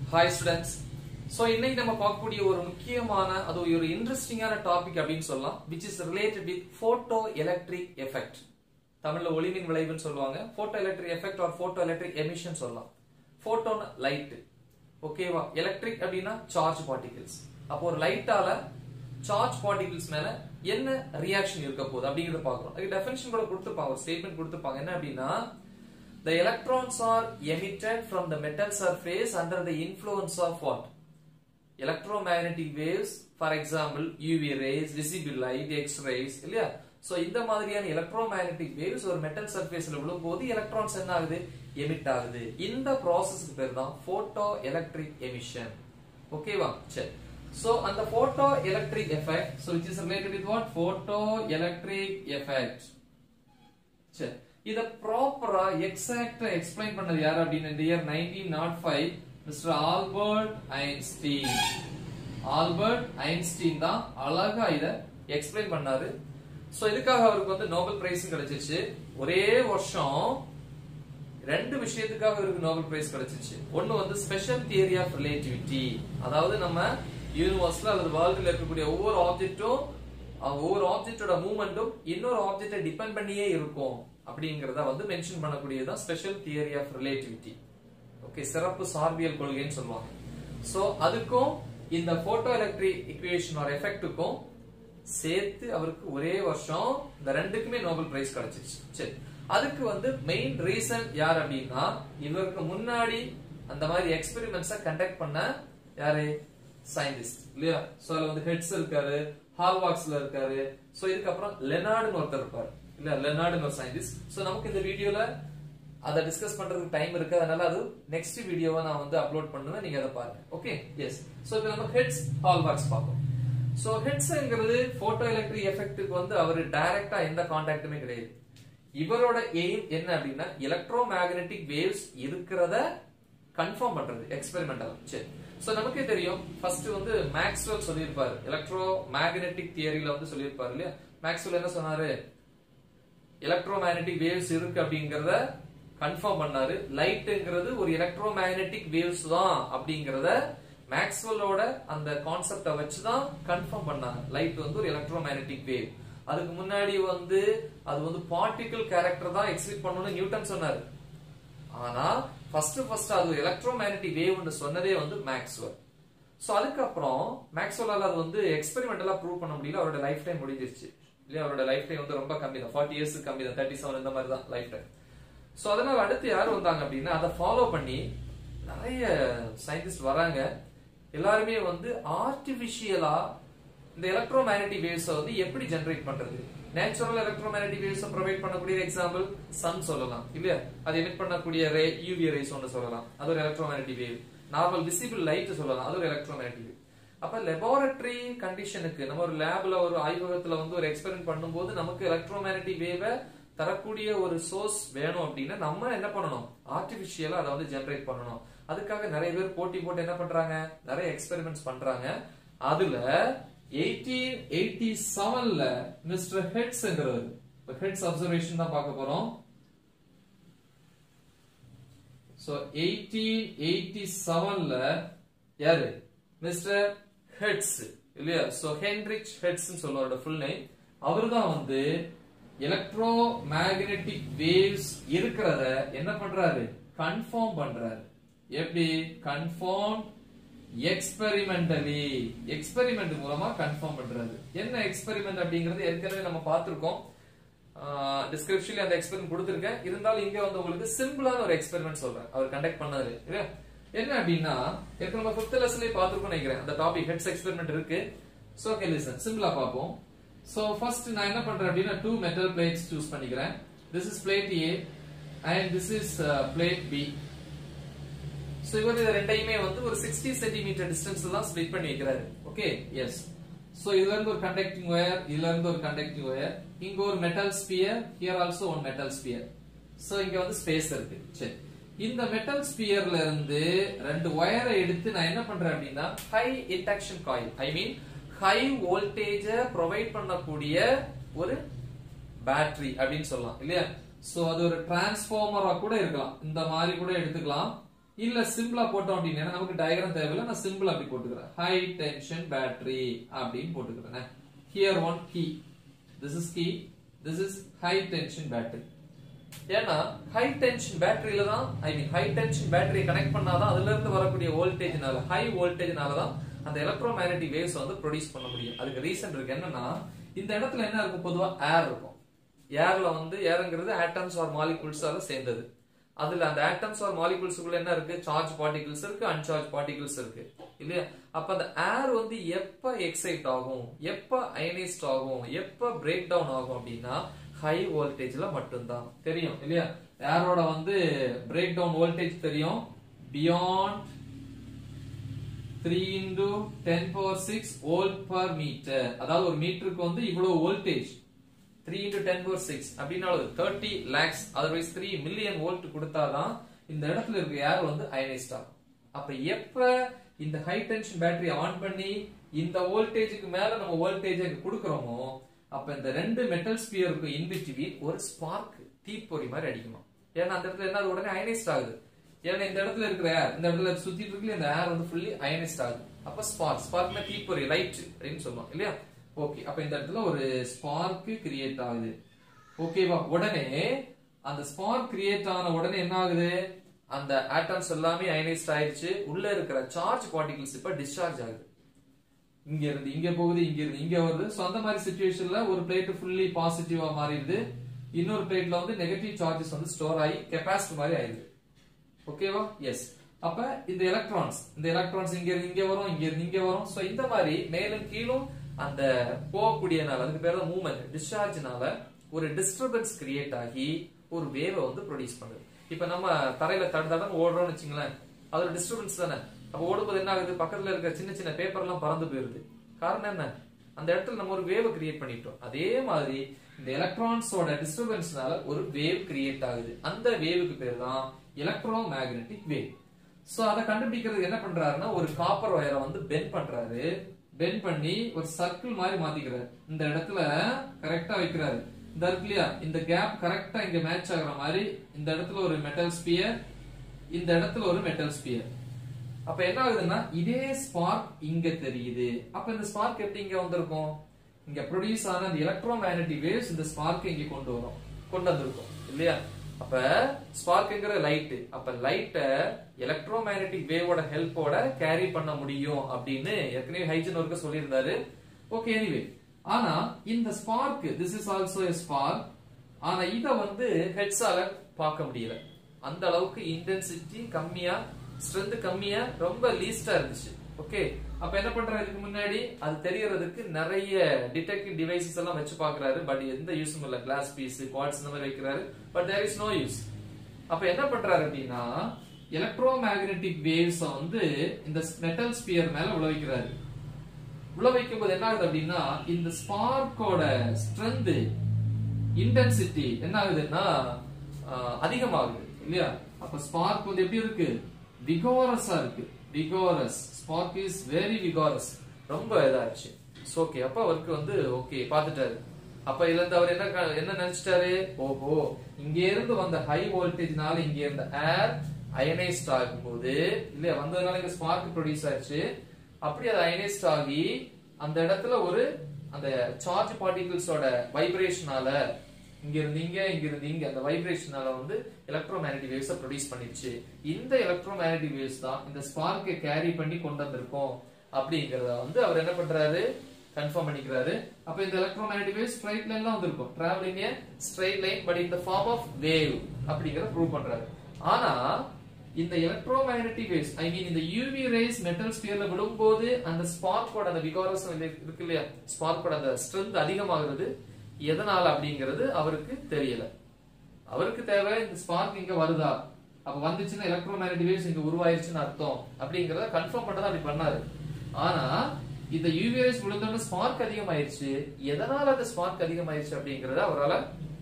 Hi students so இன்னைக்கு நம்ம பார்க்கக்கூடிய ஒரு முக்கியமான அது ஒரு இன்ட்ரெஸ்டிங்கான டாபிக் அப்படின்னு சொல்லலாம் which is related with photo electric effect தமிழ்ல ஒளிமின் விளைவுன்னு சொல்லுவாங்க photo electric effect or photo electric emission சொல்லலாம் போட்டோன்னு லைட் ஓகேவா எலக்ட்ரிக் அப்படின்னா சார்ஜ் பார்ட்டிகிள்ஸ் அப்போ ஒரு லைட்டால சார்ஜ் பார்ட்டிகிள்ஸ் மேல என்ன ரியாக்ஷன் இருக்க போகுது அப்படிங்கறத பாக்குறோம் அதுக்கு டெஃபினிஷன் கூட கொடுத்துருப்பாங்க ஒரு ஸ்டேட்மெண்ட் கொடுத்துருப்பாங்க என்ன அப்படின்னா The electrons are emitted from the metal surface under the influence of what? Electromagnetic waves, for example, UV rays, visible light, X-rays, இல்லையா? So, இந்த மாதிரியான electromagnetic waves ஒரு metal surfaceல விழும்போது electrons என்ன ஆகுது? emit ஆகுது. இந்த ப்ராசஸ்க்கு பேர் தான் photo electric emission. ஓகேவா? சரி. So, அந்த photo electric effect, so which is related with what? Photo electric effect. சரி இத ப்ராப்பரா எக்ஸாக்டா எக்ஸ்பிளைன் பண்ணது யார் அப்படின்னு இந்த year nineteen naught five mister Albert Einstein Albert Einstein தான் அழகா இத எக்ஸ்பிளைன் பண்ணாரு சோ இதுக்காக அவருக்கு வந்து நோபல் பிரைஸ் கிடைச்சிச்சு ஒரே வருஷம் ரெண்டு விஷயத்துக்காக இவருக்கு நோபல் பிரைஸ் கிடைச்சிச்சு ஒன்னு வந்து ஸ்பெஷல் தியரி ஆஃப் ரிலேட்டிவிட்டி அதாவது நம்ம யூனிவர்ஸ்ல அல்லது வேர்ல்டுல இருக்கக்கூடிய ஒவ்வொரு ஆப்ஜெக்டும் ஒவ்வொரு ஆப்ஜெக்டோட மூவ்மெண்ட்டும் இன்னொரு ஆப்ஜெக்டை டிபெண்ட் பண்ணியே இருக்கும் அப்படிங்கறத வந்து மென்ஷன் பண்ணக்கூடியதுதான் special theory of relativity okay சிறப்பு சார்பியல் கொள்கைன்னு சொல்லுவாங்க சோ அதுக்கும் இந்த போட்டோ எலக்ட்ரிக் இக்குவேஷன் ஆர் எஃபெக்ட்டுக்கும் சேர்த்து அவருக்கு ஒரே வருஷம் இந்த ரெண்டுக்குமே நோபல் பிரைஸ் கிடைச்சிருச்சு சரி அதுக்கு வந்து மெயின் ரீசன் யார் அப்படின்னா இவருக்கு முன்னாடி அந்த மாதிரி எக்ஸ்பெரிமெண்ட்ஸ கண்டக்ட் பண்ண யாரு சயின்டிஸ்ட் இல்லையா சோ அதுல வந்து ஹெட்ஸ் இருக்காரு ஹால்வாக்ஸ்ல இருக்காரு சோ இதுக்கப்புறம் லெனார்டுன்னு ஒருத்தர் இருப்பாரு இல்ல லெனார்டுன்னு ஒரு சயின்டிஸ்ட் சோ நமக்கு இந்த வீடியோல அதை டிஸ்கஸ் பண்றதுக்கு டைம் இருக்கு அதனால அது நெக்ஸ்ட் வீடியோவை நான் வந்து அப்லோட் பண்ணுவேன் நீங்க அதை பாருங்க ஓகே எஸ் சோ இப்போ நம்ம ஹெட்ஸ் ஹால்வாக்ஸ் பார்ப்போம் சோ ஹெட்ஸ்ங்கிறது போட்டோ எலக்ட்ரிக் எஃபெக்ட்டுக்கு வந்து அவர் டைரக்டா எந்த கான்டாக்டுமே கிடையாது இவரோட எய்ம் என்ன அப்படின்னா எலக்ட்ரோ மேக்னெட்டிக் வேவ்ஸ் இருக்கிறத கன்ஃபார்ம் பண்றது எக்ஸ்பெரிமெண்டல் சரி சோ நமக்கே தெரியும் ஃபர்ஸ்ட் வந்து மேக்ஸ்வெல் சொல்லியிருப்பாரு எலக்ட்ரோ மேக்னெட்டிக் தியரியில வந்து சொல்லியிருப்பாரு இல்லையா மேக்ஸ்வெல் என்ன சொன்னாரு எலக்ட்ரோ மேக்னெட்டிக் வேவ்ஸ் இருக்கு அப்படிங்கறத கன்ஃபார்ம் பண்ணாரு லைட்ங்கிறது ஒரு எலக்ட்ரோ மேக்னெட்டிக் வேவ்ஸ் தான் அப்படிங்கறத மேக்ஸ்வெல்லோட அந்த கான்செப்ட வச்சுதான் கன்ஃபார்ம் பண்ணாங்க லைட் வந்து ஒரு எலக்ட்ரோ மேக்னெட்டிக் வேவ் அதுக்கு முன்னாடி வந்து அது வந்து பார்ட்டிகிள் கேரக்டர் தான் எக்ஸிபிட் பண்ணணும்னு நியூட்டன் சொன்னாரு ஆனா ஃபர்ஸ்ட் ஃபர்ஸ்ட் அது எலக்ட்ரோ மேக்னெட்டிக் வேவ்னு சொன்னதே வந்து மேக்ஸ்வெல் சோ அதுக்கப்புறம் மேக்ஸ்வெல்லால அது வந்து எக்ஸ்பெரிமெண்டலா ப்ரூவ் பண்ண முடியல அவரோட லைஃப் டைம் முடிஞ்சிருச்சு இல்லையா அவரோட லைஃப் டைம் வந்து ரொம்ப கம்மி தான் ஃபார்ட்டி இயர்ஸ் கம்மி தான் தேர்ட்டி செவன் இந்த மாதிரி தான் லைஃப் டைம் சோ அதனால அடுத்து யார் வந்தாங்க அப்படின்னா அதை ஃபாலோ பண்ணி நிறைய சயின்டிஸ்ட் வராங்க எல்லாருமே வந்து ஆர்டிபிஷியலா இந்த எலக்ட்ரோ மேக்னெட்டிக் வேவ்ஸ் வந்து எப்படி ஜெனரேட் பண்றது natural electro magnetic waves provide பண்ணக்கூடிய எக்ஸாம்பிள் சன் சொல்லலாம் இல்லையா அது எமிட் பண்ணக்கூடிய ரே யூவி ரேஸ் ஒன்று சொல்லலாம் அது ஒரு electro magnetic wave normal visible light சொல்லலாம் அது ஒரு எலக்ட்ரோ மேக்னெட்டிக் வேவ் அப்ப லெபார்டரி கண்டிஷனுக்கு நம்ம ஒரு லேப்ல ஒரு ஆய்வகத்துல வந்து ஒரு எக்ஸ்பெரிமெண்ட் பண்ணும்போது நமக்கு எலக்ட்ரோ மேக்னெட்டிக் வேவை தரக்கூடிய ஒரு சோர்ஸ் வேணும் அப்படின்னா நம்ம என்ன பண்ணணும் ஆர்டிபிஷியலா அதை வந்து ஜெனரேட் பண்ணணும் அதுக்காக நிறைய பேர் போட்டி போட்டு என்ன பண்றாங்க நிறைய எக்ஸ்பெரிமெண்ட்ஸ் பண்றாங்க அதுல எயிட்டீன் எயிட்டி செவன்ல மிஸ்டர் ஹெட்ஸ்ங்கிறவர் ஹெட்ஸ் அப்சர்வேஷன் தான் பார்க்க போறோம் சோ எயிட்டீன் எயிட்டி செவன்ல யாரு மிஸ்டர் ஹெட்ஸ் இல்லையா சோ ஹென்ரிச் ஹெட்ஸ் சொல்லுவாரோட ஃபுல் நேம் அவர் தான் வந்து எலக்ட்ரோ மேக்னெட்டிக் வேவ்ஸ் இருக்கிறத என்ன பண்றாரு கன்ஃபார்ம் பண்றாரு எப்படி கன்ஃபார்ம் எக்ஸ்பெரிமெண்டலி எக்ஸ்பெரிமெண்ட் மூலமா கன்ஃபார்ம் பண்றாரு என்ன எக்ஸ்பெரிமெண்ட் அப்படிங்கறது ஏற்கனவே நம்ம பார்த்திருக்கோம் டிஸ்கிரிப்ஷன்ல அந்த எக்ஸ்பெரிமெண்ட் கொடுத்திருக்கேன் இருந்தாலும் இங்க வந்து உங்களுக்கு சிம்பிளான ஒரு எக்ஸ்பெரிமெண்ட் சொல்றேன் அவர் கண்டக்ட் பண்ணது என்ன அப்படின்னா ஏற்கனவே நம்ம ஃபிஃப்த் லெசன்லயே பார்த்திருக்கோம் நினைக்கிறேன் அந்த டாபிக் ஹெட்ஸ் எக்ஸ்பெரிமெண்ட் இருக்கு சோ ஓகே லிசன் சிம்பிளா பார்ப்போம் சோ ஃபர்ஸ்ட் நான் என்ன பண்றேன் அப்படின்னா டூ மெட்டல் பிளேட்ஸ் சூஸ் பண்ணிக்கிறேன் this is plate A and this is plate B so இவர் இது ரெண்டையுமே வந்து ஒரு சிக்ஸ்டி சென்டிமீட்டர் டிஸ்டன்ஸ் தான் ஸ்பிளிட் பண்ணி வைக்கிறாரு ஓகே எஸ் சோ இதுல இருந்து ஒரு கண்டக்டிங் ஒயர் இதுல இருந்து ஒரு கண்டக்டிங் ஒயர் இங்க ஒரு metal sphere here also one metal sphere so இங்க வந்து ஸ்பேஸ் இருக்கு சரி இந்த மெட்டல் ஸ்பியர்ல இருந்து ரெண்டு ஒயரை எடுத்து நான் என்ன பண்றேன் அப்படின்னா high induction coil I mean high voltage provide பண்ணக்கூடிய ஒரு பேட்டரி அப்படின்னு சொல்லலாம் இல்லையா சோ அது ஒரு டிரான்ஸ்பார்மரா கூட இருக்கலாம் இந்த மாதிரி கூட எடுத்துக்கலாம் இல்ல சிம்பிளா போட்டோம் அப்படின்னா நமக்கு டயக்ராம் தேவையில்ல நான் சிம்பிள் அப்படி போட்டுக்கிறேன் ஹை டென்ஷன் பேட்டரி அப்படின்னு போட்டுக்கிறேன் here one key this is key this is high tension battery ஏன்னா ஹை டென்ஷன் பேட்டரியில தான் I mean high tension battery connect பண்ணாதான் அதுல இருந்து வரக்கூடிய வோல்டேஜ்னால ஹை வோல்டேஜ்னால தான் அந்த எலக்ட்ரோ மேக்னெட்டிக் வேவ்ஸ் வந்து ப்ரொடியூஸ் பண்ண முடியும் அதுக்கு ரீசன் இருக்கு என்னன்னா இந்த இடத்துல என்ன இருக்கும் பொதுவா ஏர் இருக்கும் ஏர்ல வந்து ஏருங்கிறது ஆட்டம்ஸ் ஆர் மாலிகூல்ஸால சேர்ந்தது அதுல அந்த ஆட்டம்ஸ் ஆர் மாலிகூல்ஸ்க்குள்ள என்ன இருக்கு சார்ஜ் பார்ட்டிகிள்ஸ் இருக்கு அன்சார்ஜ் பார்ட்டிகிள்ஸ் இருக்கு இல்லையா அப்ப அந்த ஏர் வந்து எப்ப எக்ஸைட் ஆகும் எப்ப அயனைஸ்ட் ஆகும் எப்ப பிரேக் டவுன் ஆகும் அப்படின்னா ஹை வோல்டேஜ்ல மட்டும்தான் தெரியும் இல்லையா ஏரோட வந்து பிரேக் டவுன் வோல்டேஜ் தெரியும் beyond three into ten power six volt per metre அதாவது ஒரு மீட்டருக்கு வந்து இவ்வளவு voltage three into ten power six அப்படின்னா thirty lakhs otherwise three million volt கொடுத்தாதான் இந்த இடத்துல இருக்க ஏர் வந்து அயனைஸ்ட் ஆகும் அப்ப எப்ப இந்த ஹை டென்ஷன் பேட்டரி ஆன் பண்ணி இந்த வோல்டேஜுக்கு மேல நம்ம வோல்டேஜ் கொடுக்கறோமோ அப்ப இந்த ரெண்டு மெட்டல் ஸ்பியருக்கு இன் பிட்வீன் ஒரு ஸ்பார்க் தீப்பொறி மாதிரி அடிக்குமா ஏன்னா அந்த இடத்துல என்ன ஆகுது? உடனே அயனைஸ்ட் ஆகுது ஏன்னா இந்த இடத்துல இருக்கிற ஏர் இந்த இடத்துல சுத்திட்டு இருக்கு இந்த ஏர் வந்து ஃபுல்லி அயனைஸ்ட் ஆகுது அப்ப ஸ்பார்க் ஸ்பார்க்னா தீப்பொறி லைட் அப்படின்னு சொல்லுவோம் இல்லையா ஓகே அப்ப இந்த இடத்துல ஒரு ஸ்பார்க் கிரியேட் ஆகுது ஓகேவா உடனே அந்த ஸ்பார்க் கிரியேட் ஆன உடனே என்ன ஆகுது அந்த ஆட்டம்ஸ் எல்லாமே அயனைஸ்ட் ஆயிடுச்சு உள்ள இருக்கிற சார்ஜ் பார்ட்டிகிள்ஸ் இப்ப டிஸ்சார்ஜ் ஆகுது இங்க இருந்து இங்க போகுது இங்க இருந்து இங்க வருது சோ அந்த மாதிரி சுச்சுவேஷன்ல ஒரு பிளேட் ஃபுல்லி பாசிட்டிவா மாறிடுது இன்னொரு பிளேட்ல வந்து நெகட்டிவ் சார்ஜஸ் வந்து ஸ்டோர் ஆகி கெப்பாசிட்டி மாதிரி ஆயிடுது ஓகேவா எஸ் அப்ப இந்த எலக்ட்ரான்ஸ் இந்த எலக்ட்ரான்ஸ் இங்க இருந்து இங்க வரும் இங்க இருந்து இங்க வரும் சோ இந்த மாதிரி மேலும் கீழும் அந்த போகக்கூடியனால அதுக்கு பேர் தான் மூவ்மெண்ட் டிஸ்சார்ஜ்னால ஒரு டிஸ்டர்பன்ஸ் கிரியேட் ஆகி ஒரு வேவை வந்து ப்ரொடியூஸ் பண்ணுது இப்ப நம்ம தரையில தட தடன்னு ஓடுறோம்னு வச்சுங்களேன் அது ஒரு டிஸ்டர்பன்ஸ் தானே அப்ப ஓடும்போது என்ன ஆகுது பக்கத்துல இருக்க சின்ன சின்ன பேப்பர் எல்லாம் பறந்து போயிருது காரணம் என்ன அந்த இடத்துல நம்ம ஒரு வேவ் கிரியேட் பண்ணிட்டோம் அதே மாதிரி இந்த எலக்ட்ரான்ஸோட டிஸ்டர்பன்ஸ்னால ஒரு வேவ் கிரியேட் ஆகுது அந்த வேவுக்கு பேர் தான் எலக்ட்ரோ மேக்னெட்டிக் வேவ் சோ அதை கண்டுபிடிக்கிறதுக்கு என்ன பண்றாருன்னா ஒரு காப்பர் ஒயரை வந்து பெண்ட் பண்றாரு பெண்ட் பண்ணி ஒரு சர்க்கிள் மாதிரி மாத்திக்கிறாரு இந்த இடத்துல கரெக்டா வைக்கிறாரு இந்த இருக்கு இல்லையா இந்த கேப் கரெக்டா இங்க மேட்ச் ஆகுற மாதிரி இந்த இடத்துல ஒரு மெட்டல் ஸ்பியர் இந்த இடத்துல ஒரு மெட்டல் ஸ்பியர் அப்ப என்ன ஆகுதுன்னா இதே ஸ்பார்க் இங்க தெரியுது அப்ப இந்த ஸ்பார்க் எப்படி இங்க வந்திருக்கும் இங்க ப்ரொடியூஸ் ஆன அந்த எலக்ட்ரோ மேக்னெட்டிக் வேவ்ஸ் இந்த ஸ்பார்க் இங்க கொண்டு வரும் கொண்டு வந்திருக்கும் இல்லையா அப்ப ஸ்பார்க்ங்கிற லைட் அப்ப லைட்ட எலக்ட்ரோ மேக்னெட்டிக் வேவோட ஹெல்ப்போட கேரி பண்ண முடியும் அப்படின்னு ஏற்கனவே ஹைஜன் ஒர்க்க சொல்லியிருந்தாரு ஓகே எனிவே ஆனா இந்த spark this is also a spark ஆனா இத வந்து ஹெட்ஸால பார்க்க முடியல அந்த அளவுக்கு இன்டென்சிட்டி கம்மியா ஸ்ட்ரென்த் கம்மியா ரொம்ப லீஸ்டா இருந்துச்சு ஓகே அப்ப என்ன பண்றாரு இதுக்கு முன்னாடி அது தெரியறதுக்கு நிறைய டிடெக்டிவ் டிவைசஸ் எல்லாம் வச்சு பாக்குறாரு பட் எந்த யூஸும் இல்ல கிளாஸ் பீஸ் குவாட்ஸ் இந்த மாதிரி வைக்கிறாரு but there is no use அப்ப என்ன பண்றாரு அப்படின்னா எலக்ட்ரோ மேக்னெட்டிக் வேவ்ஸ் வந்து இந்த மெட்டல் ஸ்பியர் மேல விளைவிக்கிறாரு உள்ள வைக்கும் போது என்ன ஆகுது அப்படின்னா இந்த ஸ்பார்க்கோட ஸ்ட்ரென்த் இன்டென்சிட்டி என்ன ஆகுதுன்னா ஆஹ், அதிகமாகுது இல்லையா அப்ப ஸ்பார்க் வந்து எப்படி இருக்கு விகோரஸா இருக்கு vigorous spark is very vigorous ரொம்ப இதாச்சு ஓகே அப்ப அவருக்கு வந்து ஓகே பாத்துட்டாரு அப்ப இதுல இருந்து அவர் என்ன க- என்ன நினைச்சிட்டாரு ஓஹோ இங்க இருந்து வந்த ஹை வோல்டேஜ்னால இங்க இருந்த ஏர் அயனைஸ்ட் ஆகும்போது இல்லையா வந்ததுனால இங்க ஸ்பார்க் ப்ரொடியூஸ் ஆச்சு அப்படி அது அயனைஸ்ட் ஆகி அந்த இடத்துல ஒரு அந்த சார்ஜ் பார்ட்டிகிள்ஸோட வைப்ரேஷனால இங்க இருந்து இங்க இங்க இருந்து இங்க அந்த வைப்ரேஷனால வந்து எலக்ட்ரோ மேக்னெட்டிக் வேவ்ஸ ப்ரொடியூஸ் பண்ணிருச்சு இந்த எலக்ட்ரோ மேக்னெட்டிக் வேவ்ஸ் தான் இந்த ஸ்பார்க்கை கேரி பண்ணி கொண்டு வந்திருக்கோம் அப்படிங்கறத வந்து அவர் என்ன பண்றாரு கன்ஃபார்ம் பண்ணிக்கிறாரு அப்ப இந்த எலக்ட்ரோ மேக்னெட்டிக் வேவ் ஸ்ட்ரைட் லைன்ல வந்திருக்கும் travelling a straight line but இந்த ஃபார்ம் ஆஃப் வேவ் அப்படிங்கறத ப்ரூவ் பண்றாரு ஆனா இந்த electro magnetic waves I mean இந்த யூவி ரேஸ் மெட்டல் ஸ்பியர்ல விழும்போது அந்த ஸ்பார்க்கோட அந்த விகாரஸ் இருக்கு இல்லையா ஸ்பார்க்கோட அந்த ஸ்ட்ரென்த் அதிகமாகிறது எதனால அப்படிங்கிறது அவருக்கு தெரியல அவருக்கு தேவை இந்த ஸ்பார்க் இங்க வருதா அப்ப வந்துச்சுன்னா எலக்ட்ரோ மேக்னெட்டிக் வேவ்ஸ் இங்க உருவாயிருச்சுன்னு அர்த்தம் அப்படிங்கறத கன்ஃபார்ம் பண்ணதான் அப்படி பண்ணாரு ஆனா இந்த யூவிஎஸ் விழுந்தோட ஸ்பார்க் அதிகமாயிருச்சு எதனால அந்த ஸ்பார்க் அதிகமாயிருச்சு அப்படிங்கறத அவரால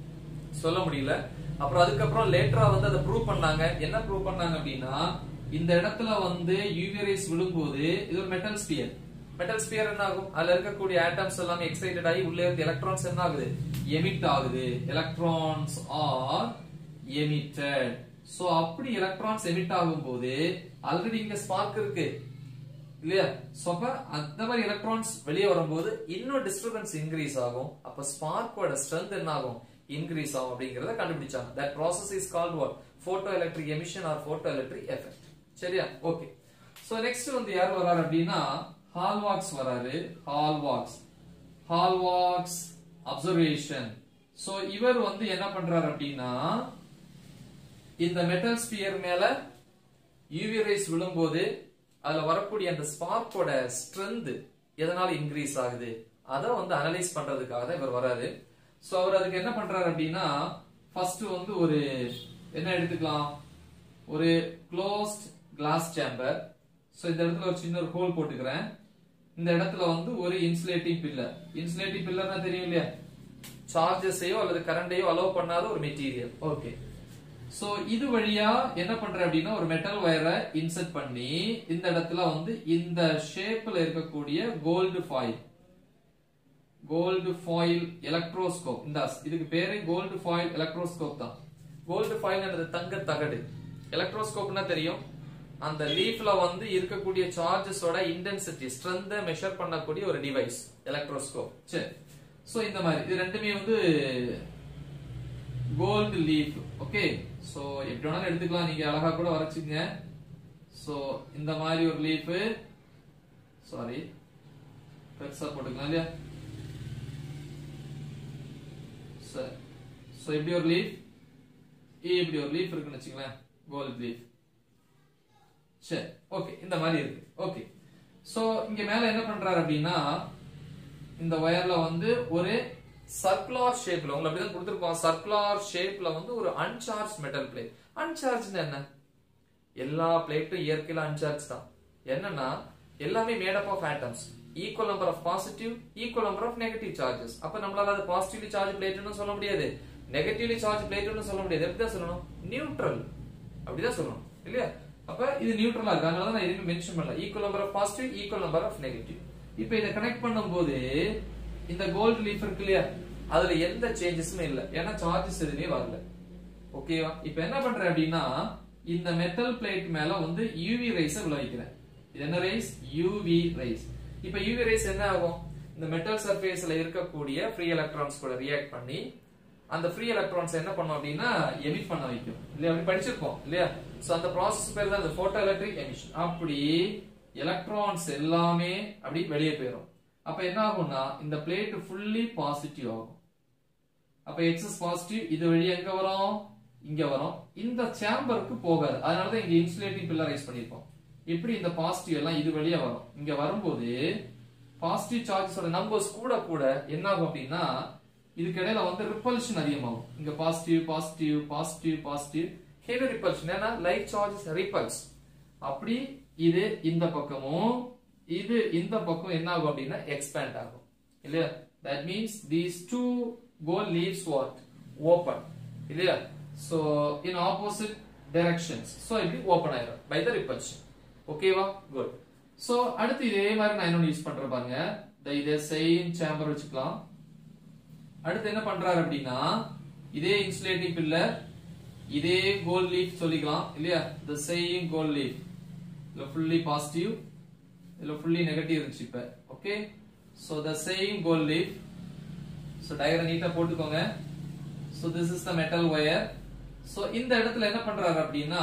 சொல்ல முடியல அப்புறம் அதுக்கப்புறம் லேட்டரா வந்து அதை ப்ரூவ் பண்ணாங்க என்ன ப்ரூவ் பண்ணாங்க அப்படின்னா இந்த இடத்துல வந்து யூவி ரேஸ் விழும்போது இது ஒரு மெட்டல் ஸ்பியர் மெட்டல் ஸ்பியர் என்ன ஆகும் அதுல இருக்கக்கூடிய ஆட்டம்ஸ் எல்லாமே எக்ஸைட்டட் ஆகி உள்ளே இருந்து எலக்ட்ரான்ஸ் என்ன ஆகுது எமிட் ஆகுது எலக்ட்ரான்ஸ் ஆர் எமிட்டட் சோ அப்படி எலக்ட்ரான்ஸ் எமிட் ஆகும்போது ஆல்ரெடி இங்க ஸ்பார்க் இருக்கு இல்லையா சோ அப்ப அந்த மாதிரி எலக்ட்ரான்ஸ் வெளியே வரும்போது இன்னும் டிஸ்டர்பன்ஸ் இன்க்ரீஸ் ஆகும் அப்ப ஸ்பார்க்கோட ஸ்ட்ரென்த் என்ன ஆகும் இன்க்ரீஸ் ஆகும் அப்படிங்கறத கண்டுபிடிச்சாங்க that process is called what photo electric emission or photo electric effect சரியா ஓகே சோ நெக்ஸ்ட் வந்து யார் வராரு அப்படின்னா ஹால்வாக்ஸ் வராரு ஹால்வாக்ஸ் ஹால்வாக்ஸ் அப்சர்வேஷன் சோ இவர் வந்து என்ன பண்றாரு அப்படின்னா இந்த மெட்டல் ஸ்பியர் மேல யூவி ரேஸ் விழும்போது அதுல வரக்கூடிய அந்த ஸ்பார்க்கோட ஸ்ட்ரென்த் எதனால இன்க்ரீஸ் ஆகுது அதை வந்து அனலைஸ் பண்றதுக்காக தான் இவர் வராரு சோ அவர் அதுக்கு என்ன பண்றாரு அப்படின்னா ஃபர்ஸ்ட் வந்து ஒரு என்ன எடுத்துக்கலாம் ஒரு க்ளோஸ்ட் கிளாஸ் சேம்பர் சோ இந்த இடத்துல ஒரு சின்ன ஒரு ஹோல் போட்டுக்கிறேன் இந்த இடத்துல வந்து ஒரு இன்சுலேட்டிங் பில்லர் இன்சுலேட்டிங் பில்லர்னா தெரியும் இல்லையா சார்ஜஸையோ அல்லது கரண்டையோ அலோவ் பண்ணாத ஒரு மெட்டீரியல் ஓகே சோ இது வழியா என்ன பண்றேன் அப்படின்னா ஒரு மெட்டல் வயரை இன்சர்ட் பண்ணி இந்த இடத்துல வந்து இந்த ஷேப்ல இருக்கக்கூடிய gold foil gold foil electroscope இந்த இதுக்கு பேரு கோல்டு ஃபாயில் எலக்ட்ரோஸ்கோப் தான் கோல்டு ஃபாயில் தங்க தகடு எலக்ட்ரோஸ்கோப்னா தெரியும் அந்த லீஃப்ல வந்து இருக்கக்கூடிய சார்ஜஸோட இன்டென்சிட்டி ஸ்ட்ரென்த் மெஷர் பண்ணக்கூடிய ஒரு டிவைஸ் எலக்ட்ரோஸ்கோப் சரி சோ இந்த மாதிரி இது ரெண்டுமே வந்து கோல்டு லீஃப் ஓகே சோ எப்படி வேணாலும் எடுத்துக்கலாம் நீங்க அழகா கூட வரைச்சுங்க சோ இந்த மாதிரி ஒரு லீஃப் சாரி பெருசா போட்டுக்கலாம் இல்லையா சரி சோ இப்படி ஒரு லீஃப் இப்படி ஒரு லீஃப் இருக்குன்னு வச்சுங்களேன் கோல்டு லீஃப் சரி ஓகே இந்த மாதிரி இருக்கு ஓகே சோ இங்க மேல என்ன பண்றாரு அப்படின்னா இந்த ஒயர்ல வந்து ஒரு சர்க்குலார் ஷேப்ல உங்களுக்கு அப்படிதான் கொடுத்துருப்போம் சர்க்குலார் ஷேப்ல வந்து ஒரு அன்சார்ஜ் மெட்டல் பிளேட் அன்சார்ஜ் என்ன எல்லா பிளேட்டும் இயற்கையில அன்சார்ஜ் தான் என்னன்னா எல்லாமே made up of atoms equal number of positive equal number of negative charges அப்ப நம்மளால அது பாசிட்டிவ்லி சார்ஜ் பிளேட்னு சொல்ல முடியாது நெகட்டிவ்லி சார்ஜ் பிளேட்னு சொல்ல முடியாது எப்படி தான் சொல்லணும் நியூட்ரல் அப்படிதான் சொல்லணும் இல்லையா அப்ப இது நியூட்ரலா இருக்கு அதனால தான் நான் எதுவுமே மென்ஷன் பண்ணல equal number of positive equal number of negative இப்போ இதை கனெக்ட் பண்ணும்போது இந்த கோல்டு லீஃப் இருக்கு இல்லையா அதுல எந்த சேஞ்சஸுமே இல்ல ஏன்னா சார்ஜஸ் எதுவுமே வரல ஓகேவா இப்போ என்ன பண்றேன் அப்படின்னா இந்த மெட்டல் பிளேட் மேல வந்து யூவி ரைஸ விளைவிக்கிறேன் இது என்ன ரைஸ் யூவி ரைஸ் இப்போ யூவி ரைஸ் என்ன ஆகும் இந்த மெட்டல் சர்ஃபேஸ்ல இருக்கக்கூடிய ஃப்ரீ எலக்ட்ரான்ஸ் கூட ரியாக்ட் பண்ணி அந்த ஃப்ரீ எலக்ட்ரான்ஸ் என்ன பண்ணும் அப்படின்னா எமிட் பண்ண வைக்கும் இல்லையா அப்படி படிச்சிருப்போம் இல்லையா சோ அந்த ப்ராசஸ் பேர் தான் இந்த போட்டோ எலக்ட்ரிக் எமிஷன் அப்படி எலக்ட்ரான்ஸ் எல்லாமே அப்படி வெளியே போயிடும் அப்ப என்ன ஆகும்னா இந்த பிளேட் ஃபுல்லி பாசிட்டிவ் ஆகும் அப்ப எக்ஸஸ் பாசிட்டிவ் இது வழி எங்க வரும் இங்க வரும் இந்த சேம்பருக்கு போகாது அதனாலதான் இங்க இன்சுலேட்டிங் பில்லர் ரைஸ் பண்ணிருப்போம் எப்படி இந்த பாசிட்டிவ் எல்லாம் இது வழியா வரும் இங்க வரும்போது பாசிட்டிவ் சார்ஜஸோட நம்பர்ஸ் கூட கூட என்ன ஆகும் அப்படின்னா இதுக்கு இடையில வந்து ரிப்பல்ஷன் அதிகமாகும் இங்க positive positive positive positive heavy repulsion ஏன்னா லைட் சார்ஜஸ் ரிப்பல்ஸ் அப்படி இது இந்த பக்கமும் இது இந்த பக்கம் என்ன ஆகும் அப்படின்னா எக்ஸ்பேண்ட் ஆகும் இல்லையா தட் மீன்ஸ் தீஸ் டூ கோ லீவ்ஸ் வாட் ஓபன் இல்லையா so in opposite directions so இப்படி ஓபன் ஆயிரும் பை த ரிப்பல்ஷன் ஓகேவா குட் சோ அடுத்து இதே மாதிரி நான் இன்னொன்னு யூஸ் பண்றேன் பாருங்க இதே சேம் சேம்பர் வச்சுக்கலாம் அடுத்து என்ன பண்றாரு அப்படின்னா இதே இன்சுலேட்டிங் பில்லர் இதே கோல்ட் லீஃப் சொல்லிக்கலாம் இல்லையா த சேம் கோல்ட் லீஃப் இதுல ஃபுல்லி பாசிட்டிவ் இதுல ஃபுல்லி நெகட்டிவ் இருந்துச்சு இப்ப okay so the same gold leaf so diagram நீட்டா போட்டுக்கோங்க so this is the metal wire so இந்த இடத்துல என்ன பண்றாரு அப்படின்னா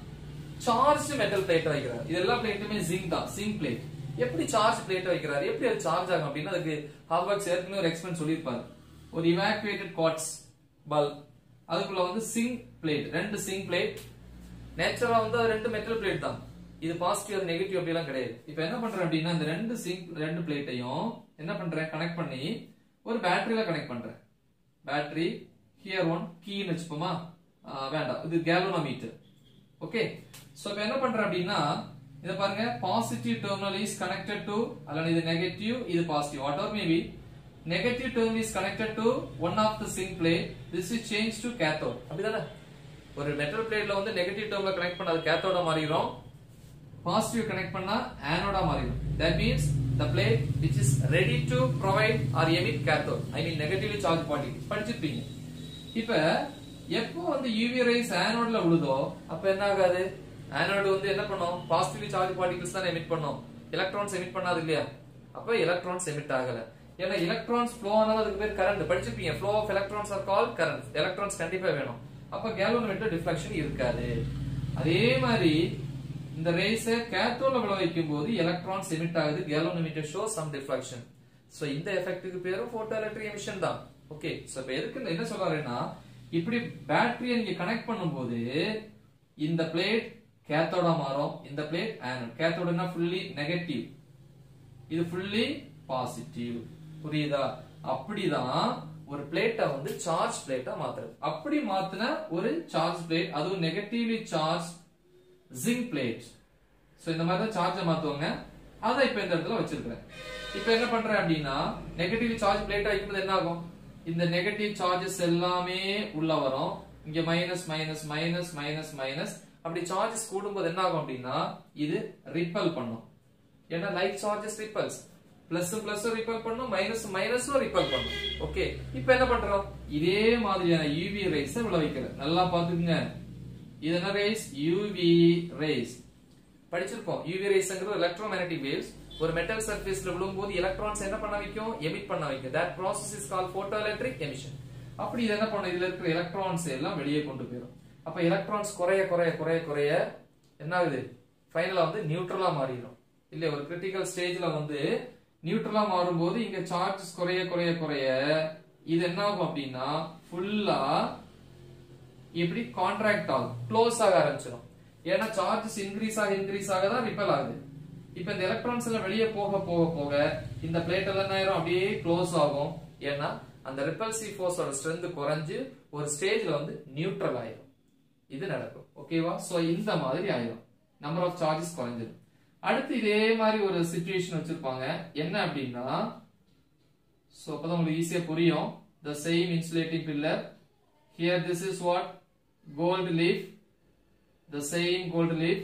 சார்ஜ் மெட்டல் பிளேட் வைக்கிறார் இது எல்லா பிளேட்டுமே ஜிங்க் தான் ஜிங்க் பிளேட் எப்படி சார்ஜ் பிளேட் வைக்கிறாரு எப்படி அது சார்ஜ் ஆகும் அப்படின்னா அதுக்கு ஹார்வர்ட்ஸ் ஏற்கனவே ஒரு எக்ஸ்பிளைன் சொல்லியிருப்பாரு ஒரு இவாக்குவேட்டட் குவார்ட்ஸ் பல்ப் அதுக்குள்ள வந்து சிங்க் பிளேட் ரெண்டு சிங்க் பிளேட் நேச்சுரலா வந்து அது ரெண்டு மெட்டல் பிளேட் தான் இது பாசிட்டிவ் அது நெகட்டிவ் அப்படி எல்லாம் கிடையாது இப்போ என்ன பண்றேன் அப்படின்னா இந்த ரெண்டு சிங்க் ரெண்டு பிளேட்டையும் என்ன பண்றேன் கனெக்ட் பண்ணி ஒரு பேட்டரியில கனெக்ட் பண்றேன் பேட்டரி ஹியர் ஒன் கீன்னு வச்சுப்போமா வேண்டாம் இது கேலோனோமீட்டர் ஓகே சோ இப்போ என்ன பண்றேன் அப்படின்னா இத பாருங்க positive terminal is connected to அல்லது இது நெகட்டிவ் இது positive what or maybe negative terminal is connected to one of the zinc plate this is change to cathode அப்படிதானே ஒரு மெட்டல் பிளேட்ல வந்து நெகட்டிவ் டெர்ம்ல கனெக்ட் பண்ண அது கேத்தோட மாறிடும் பாசிட்டிவ் கனெக்ட் பண்ணா ஆனோடா மாறிடும் that means the plate which is ready to provide or emit cathode i mean negatively charged particles படிச்சிருப்பீங்க இப்ப எப்போ வந்து யூவி ரேஸ் ஆனோட்ல விழுதோ அப்ப என்ன ஆகாது ஆனோடு வந்து என்ன பண்ணும் பாசிட்டிவ் சார்ஜ் பார்ட்டிகல்ஸ் தான் எமிட் பண்ணும் எலக்ட்ரான்ஸ் எமிட் பண்ணாது இல்லையா அப்ப எலக்ட்ரான்ஸ் எமிட் ஆகல ஏன்னா எலக்ட்ரான்ஸ் ஃப்ளோ ஆனாலும் அதுக்கு பேர் கரண்ட் படிச்சிருப்பீங்க flow of electrons are call current electrons கண்டிப்பா வேணும் அப்ப கேலோமீட்டர் டிஃப்ளெக்ஷன் இருக்காது அதே மாதிரி இந்த ரேஸ கேத்தோல விழ வைக்கும் போது எலக்ட்ரான்ஸ் எமிட் ஆகுது galvanometer show some deflection so இந்த எஃபெக்ட்டுக்கு பேரும் போட்டோ எலக்ட்ரிக் எமிஷன் தான் ஓகே சோ இப்ப எதுக்கு என்ன சொல்றாருன்னா இப்படி பேட்டரியை நீங்க கனெக்ட் பண்ணும்போது இந்த பிளேட் கேத்தோட மாறும் இந்த பிளேட் ஆனோட் கேத்தோடனா ஃபுல்லி நெகட்டிவ் இது ஃபுல்லி பாசிட்டிவ் புரியுதா அப்படிதான் ஒரு பிளேட்டை வந்து சார்ஜ் பிளேட்டா மாத்துறது அப்படி மாத்தின ஒரு சார்ஜ் பிளேட் அதுவும் negatively charge zinc plate so இந்த மாதிரி தான் சார்ஜை மாத்துவாங்க அதை இப்ப இந்த இடத்துல வச்சிருக்கிறேன் இப்ப என்ன பண்றேன் அப்படின்னா நெகட்டிவ் சார்ஜ் பிளேட்டா வைக்கும்போது என்ன ஆகும் இந்த நெகட்டிவ் சார்ஜஸ் எல்லாமே உள்ள வரும் இங்க minus minus minus minus minus அப்படி சார்ஜஸ் கூடும்போது என்ன ஆகும் அப்படின்னா இது ரிப்பல் பண்ணும் ஏன்னா light charges repels plus plus repel பண்ணும் மைனஸ் மைனஸும் ரிப்பல் பண்ணும் ஓகே இப்போ என்ன பண்றோம் இதே மாதிரியான யூவி ரேஸ் விளைவிக்கிறது நல்லா பாத்துக்குங்க இது என்ன ரேஸ் யூவி ரேஸ் படிச்சிருப்போம் யூவி ரேஸ்ங்கிறது எலக்ட்ரோமேக்னெட்டிக் வேவ்ஸ் ஒரு மெட்டல் சர்ஃபேஸ்ல விழும்போது எலக்ட்ரான்ஸ் என்ன பண்ண வைக்கும் எமிட் பண்ண வைக்கும் that process is call photo electric emission அப்படி இது என்ன பண்ணும் இதுல இருக்கிற எலக்ட்ரான்ஸ் எல்லாம் வெளியே கொண்டு போயிடும் அப்ப எலக்ட்ரான்ஸ் குறைய குறைய குறைய குறைய என்ன ஆகுது ஃபைனலா வந்து நியூட்ரலா மாறிடும் இல்ல ஒரு கிரிட்டிக்கல் ஸ்டேஜ்ல வந்து நியூட்ரலா மாறும்போது இங்க சார்ஜஸ் குறைய குறைய குறைய இது என்ன ஆகும் அப்படின்னா ஃபுல்லா இப்படி கான்ட்ராக்ட் ஆகும் க்ளோஸ் ஆக ஆரம்பிச்சிடும் ஏன்னா சார்ஜஸ் இன்க்ரீஸ் ஆக இன்க்ரீஸ் ஆக தான் ரிப்பல் ஆகுது இப்ப இந்த எலக்ட்ரான்ஸ் எல்லாம் வெளியே போக போக போக இந்த பிளேட் எல்லாம் என்ன ஆயிரும் அப்படியே க்ளோஸ் ஆகும் ஏன்னா அந்த ரிப்பல்சிவ் ஃபோர்ஸோட ஸ்ட்ரென்த் குறைஞ்சு ஒரு ஸ்டேஜ்ல வந்து நியூட்ரல் ஆயிரும் இது நடக்கும் ஓகேவா சோ இந்த மாதிரி ஆயிரும் நம்பர் ஆஃப் சார்ஜஸ் குறைஞ்சிடும் அடுத்து இதே மாதிரி ஒரு சுச்சுவேஷன் வச்சிருப்பாங்க என்ன அப்படின்னா சோ அப்பதான் உங்களுக்கு ஈஸியா புரியும் the same insulating pillar here this is what gold leaf the same gold leaf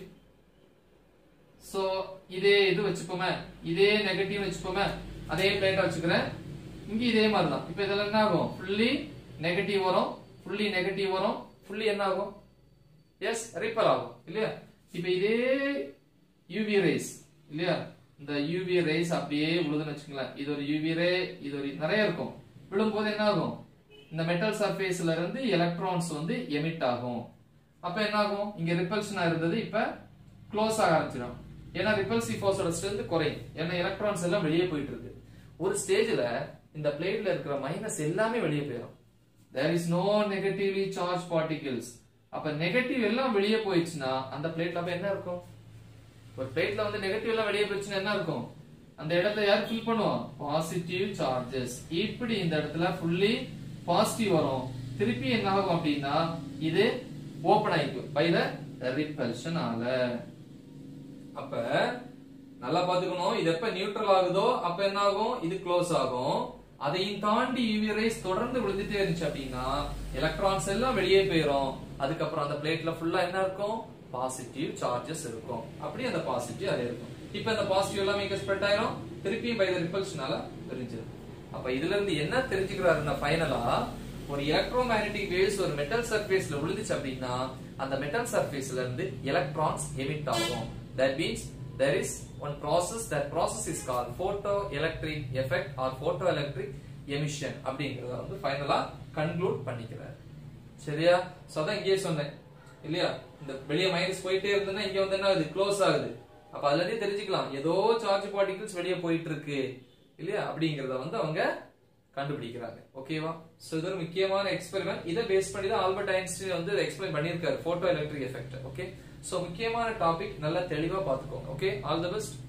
so இதே இது வச்சுப்போமே இதே நெகட்டிவ் வச்சுப்போமே அதே பிளேட்டா வச்சுக்கிறேன் இங்க இதே மாதிரி தான் இப்போ இதெல்லாம் என்ன ஆகும் ஃபுல்லி நெகட்டிவ் வரும் ஃபுல்லி நெகட்டிவ் வரும் ஃபுல்லி என்ன ஆகும் எஸ் ரிப்பல் ஆகும் இல்லையா இப்போ இதே யூவி ரேஸ் இல்லையா இந்த யூவி ரேஸ் அப்படியே விழுதுன்னு வச்சுங்களேன் இது ஒரு யூவி ரே இது ஒரு நிறைய இருக்கும் விழும்போது என்ன ஆகும் இந்த மெட்டல் சர்ஃபேஸ்ல இருந்து எலக்ட்ரான்ஸ் வந்து எமிட் ஆகும் அப்ப என்ன ஆகும் இங்க ரிப்பல்ஷனா இருந்தது இப்ப க்ளோஸ் ஆக ஆரம்பிச்சிடும் ஏன்னா ரிப்பல்சிவ் ஃபோர்ஸோட ஸ்ட்ரென்த் குறையும் ஏன்னா எலக்ட்ரான்ஸ் எல்லாம் வெளியே போயிட்டு இருக்கு ஒரு ஸ்டேஜ்ல இந்த பிளேட்ல இருக்கிற மைனஸ் எல்லாமே வெளியே போயிடும் there is no negatively charge particles அப்ப நெகட்டிவ் எல்லாம் வெளியே போயிடுச்சுன்னா அந்த பிளேட்ல அப்ப என்ன இருக்கும் ஒரு பிளேட்ல வந்து நெகட்டிவ் எல்லாம் வெளியே போயிடுச்சுன்னா என்ன இருக்கும் அந்த இடத்துல யார் ஃபில் பண்ணுவோம் பாசிட்டிவ் சார்ஜஸ் இப்படி இந்த இடத்துல ஃபுல்லி பாசிட்டிவ் வரும் திருப்பி என்ன ஆகும் அப்படின்னா இது ஓபன் ஆயிக்கும் பை த ரிப்பல்ஷன் ஆல அப்ப நல்லா பாத்துக்கணும் இது எப்ப நியூட்ரல் ஆகுதோ அப்ப என்ன ஆகும் இது க்ளோஸ் ஆகும் அதையும் தாண்டி யூவி ரேஸ் தொடர்ந்து விழுந்துட்டே இருந்துச்சு அப்படின்னா எலக்ட்ரான்ஸ் எல்லாம் வெளியே போயிடும் அதுக்கப்புறம் அந்த பிளேட்ல ஃபுல்லா என்ன இருக்கும் பாசிட்டிவ் சார்ஜஸ் இருக்கும் அப்படி அந்த பாசிட்டிவ் அது இருக்கும் இப்ப இந்த பாசிட்டிவ் எல்லாமே இங்க ஸ்ப்ரெட் ஆயிரும் திருப்பியும் பை த ரிப்பல்ஷனால தெரிஞ்சிடும் அப்ப இதுல இருந்து என்ன தெரிஞ்சுக்கிறாருன்னா ஃபைனலா ஒரு எலக்ட்ரோ மேக்னெட்டிக் வேவ்ஸ் ஒரு மெட்டல் சர்ஃபேஸ்ல விழுந்துச்சு அப்படின்னா அந்த மெட்டல் சர்ஃபேஸ்ல இருந்து எலக்ட்ரான்ஸ் எமிட் ஆகும் that means there is one process that process is called photoelectric effect or photoelectric emission அப்படிங்கறத வந்து ஃபைனலா கன்க்ளூட் பண்ணிக்கிறார் சரியா சோ அதான் இங்கேயே சொன்னேன் இல்லையா இந்த வெளியே மைனஸ் போயிட்டே இருந்ததுன்னா இங்க வந்து என்ன ஆகுது க்ளோஸ் ஆகுது அப்ப அதுல இருந்தே தெரிஞ்சுக்கலாம் ஏதோ சார்ஜ் பார்ட்டிகிள்ஸ் வெளியே போயிட்டு இருக்கு இல்லையா அப்படிங்கறத வந்து அவங்க கண்டுபிடிக்கிறாங்க ஓகேவா சோ இது ஒரு முக்கியமான எக்ஸ்பெரிமெண்ட் இதை பேஸ் பண்ணி தான் ஆல்பர்ட் ஐன்ஸ்டீன் வந்து எக்ஸ்பிளைன் பண்ணியிருக்காரு photo electric effect okay so முக்கியமான டாபிக் நல்லா தெளிவா பாத்துக்கோங்க ஓகே ஆல் தி பெஸ்ட்